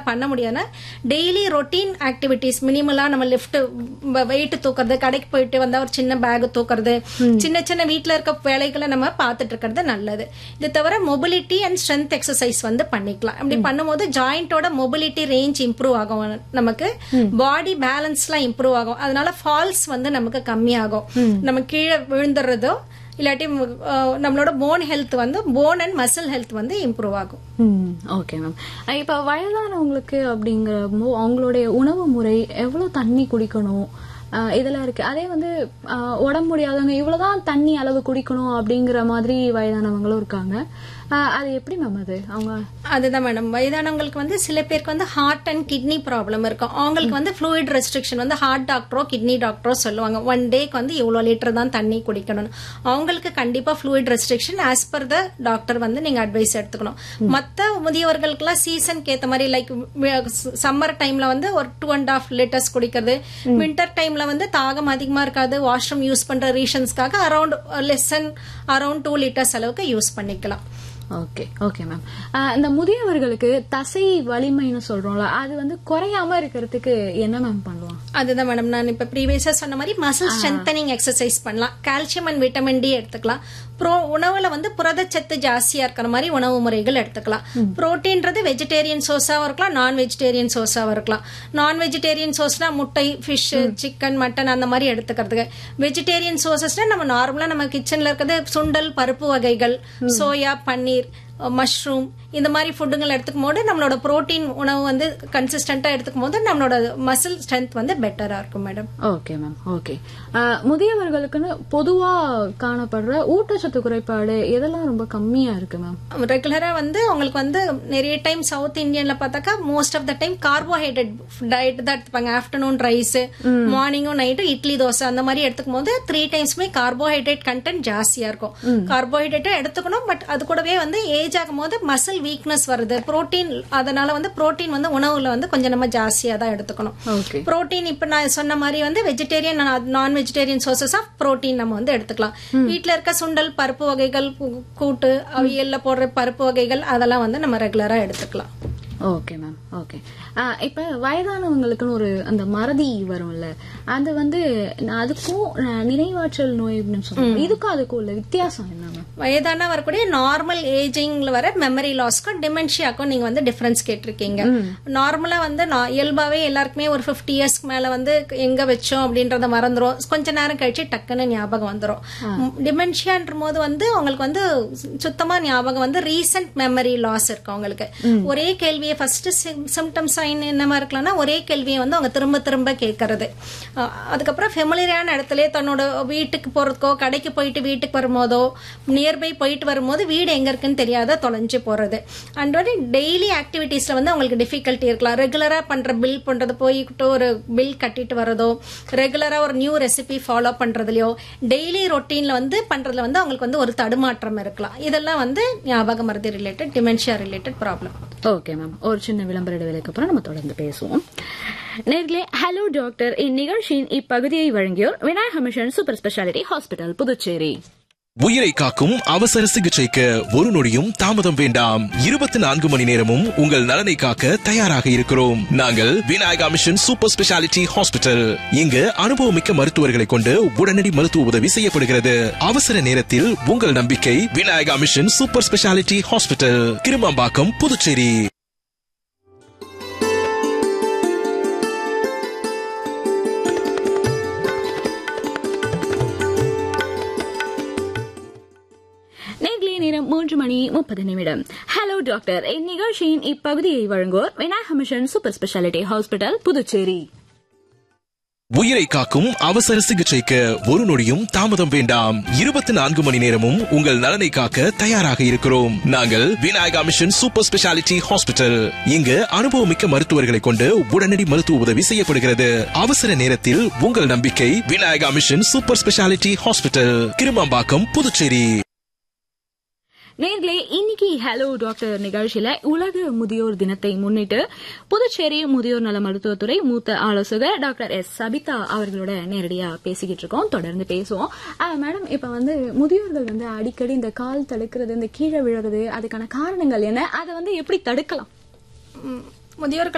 பண்ண முடியாதுன்னா daily routine activities மினிமலா நம்ம லிஃப்ட் வெயிட் தூக்குறது கடைக்கு போயிட்டு வந்தா ஒரு சின்ன பேக் தூக்குறது சின்ன சின்ன வீட்ல இருக்க வேலைகளை நம்ம பார்த்துட்டு இருக்கிறது நல்லது இது தவிர மொபிலிட்டி அண்ட் ஸ்ட்ரென்த் எக்ஸசைஸ் வந்து பண்ணிக்கலாம் அப்படி பண்ணும்போது ஜாயிண்டோட மொபிலிட்டி ரேஞ்ச் இம்ப்ரூவ் ஆகும் நமக்கு பாடி பேலன்ஸ்லாம் இம்ப்ரூவ் ஆகும் அதனால ஃபால்ஸ் வந்து நமக்கு கம்மியாகும் நம்ம கீழே விழுந்துடுறதோ இல்லாட்டி அஹ், நம்மளோட போன் ஹெல்த் வந்து போன் அண்ட் மசில் ஹெல்த் வந்து இம்ப்ரூவ் ஆகும் ஓகே மேம் இப்ப வயதானவங்களுக்கு அப்படிங்கிற போ- அவங்களுடைய உணவு முறை எவ்வளவு தண்ணி குடிக்கணும் அஹ், இதெல்லாம் இருக்கு அதே வந்து அஹ், உடம்பு முடியாதவங்க இவ்வளவுதான் தண்ணி அளவு குடிக்கணும் அப்படிங்கிற மாதிரி வயதானவங்களும் இருக்காங்க அஹ், அது எப்படி மேம் அது அவங்க அதுதான் மேடம் வயதானவங்களுக்கு வந்து சில பேருக்கு வந்து ஹார்ட் அண்ட் கிட்னி ப்ராப்ளம் இருக்கும் அவங்களுக்கு வந்து ஃப்ளூயிட் ரெஸ்ட்ரிக்ஷன் வந்து ஹார்ட் டாக்டரோ கிட்னி டாக்டரோ சொல்லுவாங்க ஒன் டேக்கு வந்து இவ்வளோ லிட்டர் தான் தண்ணி குடிக்கணும் அவங்களுக்கு கண்டிப்பா fluid restriction as per the doctor வந்து நீங்க அட்வைஸ் எடுத்துக்கணும் மற்ற முதியவர்களுக்கெல்லாம் சீசனுக்கு ஏத்த மாதிரி லைக் சம்மர் டைம்ல வந்து ஒரு டூ அண்ட் ஆஃப் லிட்டர்ஸ் குடிக்கிறது வின்டர் டைம்ல வந்து தாகம் அதிகமா இருக்காது வாஷ்ரூம் யூஸ் பண்ற ரீசன்ஸ்க்காக around less around two litres அளவுக்கு யூஸ் பண்ணிக்கலாம் ஓகே ஓகே மேம் இந்த முதியவர்களுக்கு தசை வலிமைன்னு சொல்றோம்ல அது வந்து குறையாம இருக்கிறதுக்கு என்ன மேம் பண்ணுவோம் அதுதான் மேடம் நான் இப்ப ப்ரீவியஸா சொன்ன மாதிரி மசில் ஸ்ட்ரென்தனிங் எக்ஸசைஸ் பண்ணலாம் கால்சியம் அண்ட் விட்டமின் டி எடுத்துக்கலாம் ப்ரோ உணவுல வந்து புரதச்சத்து ஜாஸ்தியா இருக்கிற மாதிரி உணவு முறைகள் எடுத்துக்கலாம் புரோட்டீன்றது வெஜிடேரியன் சோர்ஸாவும் இருக்கலாம் நான் வெஜிடேரியன் சோர்ஸாவும் இருக்கலாம் நான் வெஜிடேரியன் சோர்ஸ்னா முட்டை ஃபிஷ் சிக்கன் மட்டன் அந்த மாதிரி எடுத்துக்கிறதுக்கு வெஜிடேரியன் சோர்சஸ்னா நம்ம நார்மலா நம்ம கிச்சன்ல இருக்கிறது சுண்டல் பருப்பு வகைகள் சோயா பன்னீர் மஷ்ரூம் இந்த மாதிரி ஃபுட்டுகள் எடுத்துக்கும் போது நம்மளோட புரோட்டீன் உணவு வந்து கன்சிஸ்டண்டா எடுத்துக்கும் போது நம்மளோட மசில் ஸ்ட்ரென்த் வந்து பெட்டரா இருக்கும் மேடம் ஓகே மேம் ஓகே முதியவர்களுக்குன்னு பொதுவா காணப்படுற ஊட்டச்சத்து குறைபாடு இதெல்லாம் ரொம்ப கம்மியா இருக்கு மேம் ரெகுலரா வந்து உங்களுக்கு வந்து நிறைய டைம் சவுத் இந்தியன்ல பார்த்தாக்கா most of the time carbohydrate diet தான் எடுத்துப்பாங்க ஆஃப்டர்நூன் ரைஸ் மார்னிங்கும் நைட்டும் இட்லி தோசை அந்த மாதிரி எடுத்துக்கும் போது த்ரீ டைம்ஸ்மே கார்போஹைட்ரேட் கண்டென்ட் ஜாஸ்தியா இருக்கும் கார்போஹைட்ரேட்டும் எடுத்துக்கணும் பட் அது கூடவே வந்து ஏஜ் ஆகும்போது மசில் வீக்னஸ் வருது புரோட்டீன் அதனால வந்து புரோட்டீன் வந்து உணவுல வந்து கொஞ்சம் நம்ம ஜாஸ்தியா தான் எடுத்துக்கணும் ஓகே புரோட்டீன் இப்ப நான் சொன்ன மாதிரி வந்து வெஜிடேரியன் நான் வெஜிடேரியன் சோர்சஸ் ஆஃப் புரோட்டீன் நம்ம வந்து எடுத்துக்கலாம் வீட்ல இருக்க சுண்டல் பருப்பு வகைகள் கூ- கூட்டு அவியல்ல போடுற பருப்பு வகைகள் அதெல்லாம் வந்து நம்ம ரெகுலரா எடுத்துக்கலாம் ஓகே மேம் ஓகே இப்ப வயதானவங்களுக்குன்னு ஒரு அந்த மறதி வரும்ல அது வந்து நான் அதுக்கும் அஹ், நினைவாற்றல் நோய் அப்படின்னு சொல்றோம் இதுக்கும் அதுக்கும் உள்ள வித்தியாசம் என்ன மேம் வயதான வரக்கூடிய நார்மல் ஏஜிங்ல வர மெமரி லாஸ்க்கும் டிமென்ஷியாக்கும் நீங்க வந்து டிஃபரன்ஸ் கேட்டிருக்கீங்க நார்மலா வந்து நான் இயல்பாவே எல்லாருக்குமே ஒரு 50 இயர்ஸ்க்கு மேல வந்து எங்க வச்சோம் அப்படின்றத மறந்துரும் கொஞ்ச நேரம் கழிச்சு டக்குன்னு ஞாபகம் வந்துரும் டிமென்ஷியான்ற போது வந்து உங்களுக்கு வந்து சுத்தமா ஞாபகம் வந்து ரீசன்ட் மெமரி லாஸ் இருக்கு அவங்களுக்கு ஒரே கேள்வியை ஃபர்ஸ்ட் சிம்டம் சைன் என்னமா இருக்கலாம்னா ஒரே கேள்வியை வந்து அவங்க திரும்ப திரும்ப கேட்கறது அஹ் அதுக்கப்புறம் ஃபெமிலியரான இடத்துல தன்னோட வீட்டுக்கு போறதுக்கோ கடைக்கு போயிட்டு வீட்டுக்கு வரும்போதோ நியர்பை போயிட்டு வரும்போது வீடு எங்க இருக்குன்னு தெரியாத தொலைஞ்சு போறது அண்ட் வந்து டெய்லி ஆக்டிவிட்டீஸ்ல வந்து அவங்களுக்கு டிஃபிகல்ட்டி இருக்கலாம் ரெகுலரா பண்ற பில் பண்றது போய்கிட்டு ஒரு பில் கட்டிட்டு வரதோ ரெகுலரா ஒரு நியூ ரெசிபி ஃபாலோ பண்றதுலயோ டெய்லி ரொட்டீன்ல வந்து பண்றதுல வந்து அவங்களுக்கு வந்து ஒரு தடுமாற்றம் இருக்கலாம் இதெல்லாம் வந்து ஞாபக மருதி related dementia related problem okay ma'am ஒரு சின்ன விளம்பர இடைவேளைக்கு அப்புறம் நம்ம தொடர்ந்து பேசுவோம் நேர்களே ஹலோ டாக்டர் இந்நிகழ்ச்சியின் இப்பகுதியை வழங்கியோர் Vinayaka mission super speciality hospital Puducherry உயிரை காக்கும் அவசர சிகிச்சைக்கு ஒரு நொடியும் தாமதம் வேண்டாம் இருபத்தி நான்கு மணி நேரமும் உங்கள் நலனை காக்க தயாராக இருக்கிறோம் நாங்கள் Vinayaka mission super speciality hospital இங்கு அனுபவமிக்க மருத்துவர்களை கொண்டு உடனடி மருத்துவ உதவி செய்யப்படுகிறது அவசர நேரத்தில் உங்கள் நம்பிக்கை Vinayaka mission super speciality hospital Kirumampakkam Puducherry நேர்களே நேரம் மூன்று மணி முப்பது நிமிடம் ஹலோ டாக்டர் இந்நிகழ்ச்சியின் இப்பகுதியை வழங்குவோர் Vinayaka mission super speciality hospital Puducherry உயிரை காக்கும் அவசர சிகிச்சைக்கு ஒரு நொடியும் தாமதம் வேண்டாம் இருபத்தி நான்கு மணி நேரமும் உங்கள் நலனை காக்க தயாராக இருக்கிறோம் நாங்கள் Vinayaka mission super speciality hospital இங்கு அனுபவமிக்க மருத்துவர்களை கொண்டு உடனடி மருத்துவ உதவி செய்யப்படுகிறது அவசர நேரத்தில் உங்கள் நம்பிக்கை Vinayaka mission super speciality hospital Kirumampakkam Puducherry நேர்களே இன்னைக்கு ஹலோ டாக்டர் நிகழ்ச்சியில உலக முதியோர் தினத்தை முன்னிட்டு புதுச்சேரி முதியோர் நல மருத்துவத்துறை மூத்த ஆலோசகர் டாக்டர் எஸ் சபிதா அவர்களோட நேரடியா பேசிக்கிட்டு இருக்கோம் தொடர்ந்து பேசுவோம் ஆஹ் மேடம் இப்ப வந்து முதியோர்கள் வந்து அடிக்கடி இந்த கால் தடுக்கிறது இந்த கீழே விழுறது அதுக்கான காரணங்கள் என்ன அதை வந்து எப்படி தடுக்கலாம் முதியோர்கள்